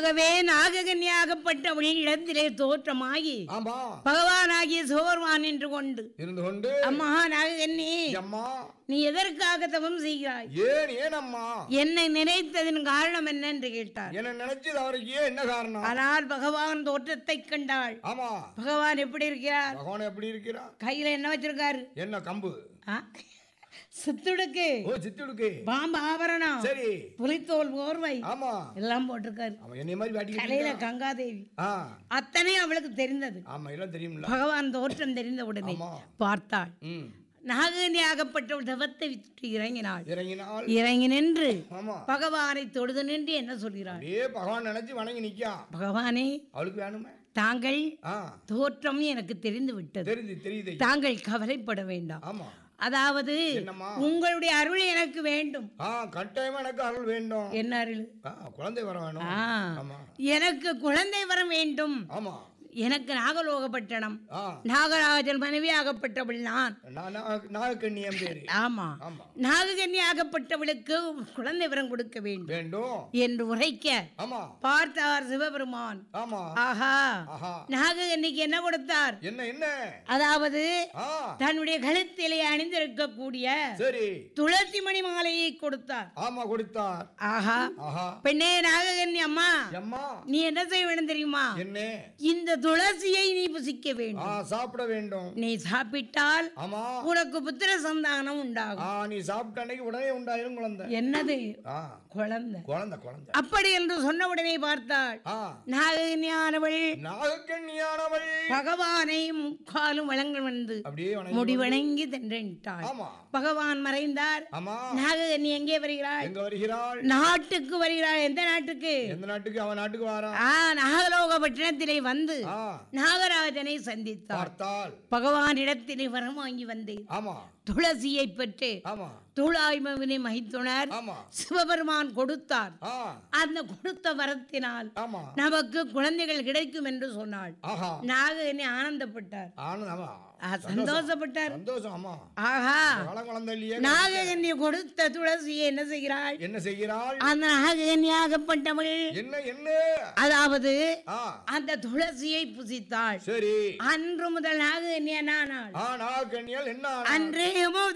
ஆகவே நாககன்யாகப்பட்டவள் இடத்திலே தோற்றமாகி ஆமா பகவானாகிய சோர்வான் என்று கொண்டு இருந்து கொண்டு அம்மா நாககன்னி அம்மா நீ எதற்காக தவம் செய்கிறாய் ஏன் ஏன் அம்மா என்னை நினைத்ததின் காரணம் என்ன என்று கேட்டார் என்ன நினைச்சது அவருக்கு ஏன் என்ன காரணம் ஆனால் பகவான் தோற்றத்தை கண்டாள் ஆமா பகவான் எப்படி இருக்கிறார் பகவான் எப்படி இருக்கிறா கையில என்ன வச்சிருக்காரு என்ன கம்பு ஆ? சித்துடுக்கு ஓ சித்துடுக்கு பாம்பு ஆபரணம் சரி புலித்தோல் போர்வை ஆமா எல்லாம் போட்டிருக்காரு அவன் என்னை மாதிரி வாட்டிக்கிட்டு தலையில இருக்கா? கங்காதேவி ஆ அத்தனை அவளுக்கு தெரிந்தது ஆமா எல்லாம் தெரியும்ல பகவான் தோற்றம் தெரிந்த உடனே ஆமா. பார்த்தாள் ம் நாகனியாகப்பட்டவள் தவத்தை விட்டு இறங்கினாள் இறங்கினால் இறங்கி நின்று ஆமா பகவானை தொழுது நின்று என்ன சொல்கிறாள் அப்படியே பகவான் நினைச்சு வணங்கி நிக்கா பகவானே அவளுக்கு வேணுமே தாங்கள் ஆ தோற்றம் எனக்கு தெரிந்து விட்டது தெரியுது தெரியுது தாங்கள் கவலைப்பட வேண்டாம் ஆமா அதாவது என்னம்மா உங்களுடைய அருள் எனக்கு வேண்டும் ஆ கட்டாயமா எனக்கு அருள் வேண்டும் என்ன அருள் ஆ குழந்தை வர வேணும் ஆ ஆமா எனக்கு குழந்தை வர வேண்டும் ஆமா எனக்கு நாகலோகப்பட்டணம் ஆ நாகராஜன் மனைவியாகப்பட்டவள் நான் நான் நா- நாகக்கண்ணி என் பேரு ஆமா ஆமா நாககன்னியாகப்பட்டவளுக்கு குழந்தை வரம் கொடுக்க வேண்டும் வேண்டும் என்று உரைக்க ஆமா பார்த்தார் சிவபெருமான் ஆமா ஆஹா ஆஹா நாககன்னிக்கு என்ன கொடுத்தார் என்ன என்ன அதாவது ஆ தன்னுடைய கழுத்திலே அணிந்திருக்கக்கூடிய சரி துளசி மணி மாலையை கொடுத்தார் ஆமா கொடுத்தார் ஆஹா ஆஹா பெண்ணே நாககன்னி அம்மா அம்மா நீ என்ன செய்ய வேண்டும் தெரியுமா என்ன இந்த துளசியை நீ புசிக்க ஆ வேண்டும் சாப்பிட வேண்டும் நீ சாப்பிட்டால் ஆமா உனக்கு புத்திர சந்தானம் உண்டாகும் ஆ நீ சாப்பிட்ட அன்னைக்கு உடனே உண்டாயிரும் குழந்தை என்னது ஆ குழந்தை குழந்தை குழந்தை அப்படி என்று சொன்ன உடனே பார்த்தாள் ஆ நாககன்யானவள் நாகக்கண்ணியானவள் பகவானை முக்காலும் வழங்க வந்து அப்படியே வணங்கி முடிவணங்கி தென்றென்ட்டாள் ஆமா பகவான் மறைந்தார் ஆமா நாககன்னி எங்கே வருகிறாள் எங்க வருகிறாள் நாட்டுக்கு வருகிறாள் எந்த நாட்டுக்கு எந்த நாட்டுக்கு அவன் நாட்டுக்கு வாரா ஆ நாகலோகப்பட்டினத்திலே வந்து ஆ நாகராஜனை சந்தித்தார் பார்த்தால் பகவானிடத்திலே வரம் வாங்கி வந்தேன் ஆமா துளசியை பெற்று ஆமா துளாய்மவினை மகித்துணர் ஆமா சிவபெருமான் கொடுத்தார் ஆ அந்த கொடுத்த வரத்தினால் ஆமா நமக்கு குழந்தைகள் கிடைக்கும் என்று சொன்னாள் ஆஹா நாககனி ஆனந்தப்பட்டார் ஆனந்த் ஆமா ஆ, சந்தோஷப்பட்டார் சந்தோஷம் ஆமா ஆஹா குழந்தை குழந்தை இல்லையே நாககன்னி கொடுத்த துளசியை என்ன செய்கிறாள் என்ன செய்கிறாள் அந்த நாககன்னியாகப்பட்டவள் என்ன என்ன அதாவது ஆ அந்த துளசியை புசித்தாள் சரி அன்று முதல் நாககன்னியனானாள் ஆ நாகக்கண்ணியால் என்ன ஆனா? அன்றே முதல்